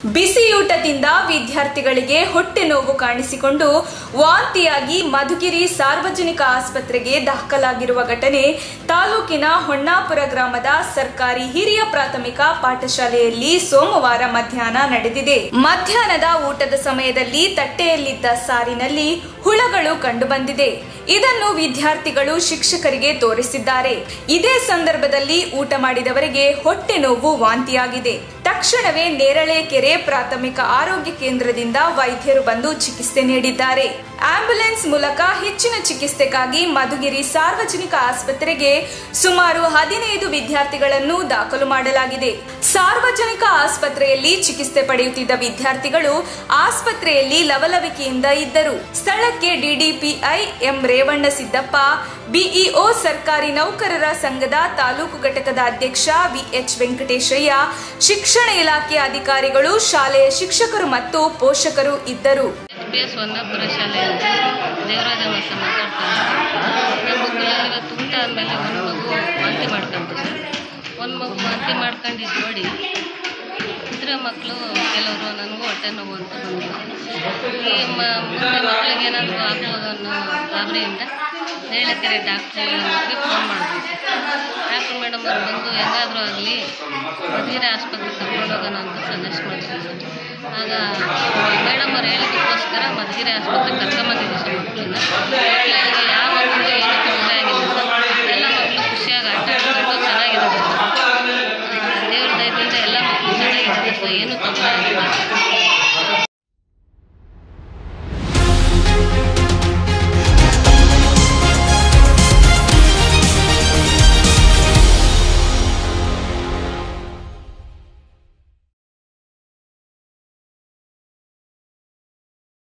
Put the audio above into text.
ಬಿಸಿಯೂಟದಿಂದ ವಿದ್ಯಾರ್ಥಿಗಳಿಗೆ ಹೊಟ್ಟೆ ನೋವು ಕಾಣಿಸಿಕೊಂಡು ವಾಂತಿಯಾಗಿ ಮಧುಗಿರಿ ಸಾರ್ವಜನಿಕ ಆಸ್ಪತ್ರೆಗೆ ದಾಖಲಾಗಿರುವ ಘಟನೆ ತಾಲೂಕಿನ ಹೊಣ್ಣಾಪುರ ಗ್ರಾಮದ ಸರ್ಕಾರಿ ಹಿರಿಯ ಪ್ರಾಥಮಿಕ ಪಾಠಶಾಲೆಯಲ್ಲಿ ಸೋಮವಾರ ಮಧ್ಯಾಹ್ನ ನಡೆದಿದೆ ಮಧ್ಯಾಹ್ನದ ಊಟದ ಸಮಯದಲ್ಲಿ ತಟ್ಟೆಯಲ್ಲಿದ್ದ ಸಾರಿನಲ್ಲಿ ಹುಳಗಳು ಕಂಡುಬಂದಿದೆ ಇದನ್ನು ವಿದ್ಯಾರ್ಥಿಗಳು ಶಿಕ್ಷಕರಿಗೆ ತೋರಿಸಿದ್ದಾರೆ ಇದೇ ಸಂದರ್ಭದಲ್ಲಿ ಊಟ ಮಾಡಿದವರಿಗೆ ಹೊಟ್ಟೆ ನೋವು ವಾಂತಿಯಾಗಿದೆ ತಕ್ಷಣವೇ ನೇರಳೆಕೆರೆ ಪ್ರಾಥಮಿಕ ಆರೋಗ್ಯ ಕೇಂದ್ರದಿಂದ ವೈದ್ಯರು ಬಂದು ಚಿಕಿತ್ಸೆ ನೀಡಿದ್ದಾರೆ ಆಂಬ್ಯುಲೆನ್ಸ್ ಮೂಲಕ ಹೆಚ್ಚಿನ ಚಿಕಿತ್ಸೆಗಾಗಿ ಮಧುಗಿರಿ ಸಾರ್ವಜನಿಕ ಆಸ್ಪತ್ರೆಗೆ ಸುಮಾರು ಹದಿನೈದು ವಿದ್ಯಾರ್ಥಿಗಳನ್ನು ದಾಖಲು ಮಾಡಲಾಗಿದೆ ಸಾರ್ವಜನಿಕ ಆಸ್ಪತ್ರೆಯಲ್ಲಿ ಚಿಕಿತ್ಸೆ ಪಡೆಯುತ್ತಿದ್ದ ವಿದ್ಯಾರ್ಥಿಗಳು ಆಸ್ಪತ್ರೆಯಲ್ಲಿ ಲವಲವಿಕೆಯಿಂದ ಇದ್ದರು ಸ್ಥಳಕ್ಕೆ DDPI M Revanna Siddappa BEO ಸರ್ಕಾರಿ ನೌಕರರ ಸಂಘದ ತಾಲೂಕು ಘಟಕದ ಅಧ್ಯಕ್ಷ ವಿಎಚ್ ವೆಂಕಟೇಶಯ್ಯ ಶಿಕ್ಷಣ ಇಲಾಖೆ ಅಧಿಕಾರಿಗಳು ಶಾಲೆಯ ಶಿಕ್ಷಕರು ಮತ್ತು ಪೋಷಕರು ಇದ್ದರು ಬಿ ಎಸ್ ಹೊನ್ನಾಪುರ ಶಾಲೆಯಿಂದ ದೇವರಾಜ ಮಾಸ ಮಾತಾಡ್ತಾರೆ ನಮ್ಮ ಮಕ್ಕಳಲ್ಲಿ ಇವತ್ತು ಊಟ ಆದಮೇಲೆ ಒಂದು ಮಗು ವಾಂತಿ ಮಾಡ್ಕೊಂತು ಸರ್ ಒಂದು ಮಗು ವಾಂತಿ ಮಾಡ್ಕೊಂಡಿದ್ದು ನೋಡಿ ಇತರ ಮಕ್ಕಳು ಕೆಲವರು ನನಗೂ ಹೊಟ್ಟೆ ನೋವು ಅಂತ ಬಂದರು ಈ ಮ ಮುಂದೆ ಮಕ್ಕಳಿಗೆ ಏನಾದರೂ ಆಗ್ಬೋದು ಅನ್ನೋ ಗಾಬರಿಯಿಂದ ನೇಳಕೆರೆ ಡಾಕ್ಟ್ರಿಗೆ ಫೋನ್ ಮಾಡಿದ್ವಿ ಡಾಕ್ಟ್ರ್ ಮೇಡಮ್ ಅವ್ರು ಬಂದು ಹೆಂಗಾದರೂ ಆಗಲಿ ಮಧುಗಿರಿ ಆಸ್ಪತ್ರೆಗೆ ಕರ್ಕೊಂಡೋಗೋಣ ಅಂತ ಸಜೆಸ್ಟ್ ಮಾಡಿದ್ರು ಸರ್ ಆಗ ಮೇಡಮ್ ಅವ್ರು ಹೇಳಿದ್ದಕ್ಕೋಸ್ಕರ ಮಧುಗಿರಿ ಆಸ್ಪತ್ರೆಗೆ ಕರ್ಕೊಂಬಂದಿದ್ವಿ ಸರ್ ಮಕ್ಕಳನ್ನ ಮಕ್ಕಳಿಗೆ ಯಾವ ಮಕ್ಕಳಿಗೆ ಏನು ತೊಂದರೆ ಆಗಿಲ್ಲ ಸರ್ ಎಲ್ಲ ಮಕ್ಕಳು ಖುಷಿಯಾಗಿ ಆಟ ಆಡ್ಕೊಂಡು ಚೆನ್ನಾಗಿದ್ದಾರೆ ಸರ್ ದೇವ್ರ ದಯದಿಂದ ಎಲ್ಲ ಮಕ್ಕಳು ಚೆನ್ನಾಗಿದ್ದಾರೆ ಸರ್ ಏನೂ ತೊಂದರೆ ಆಗಿಲ್ಲ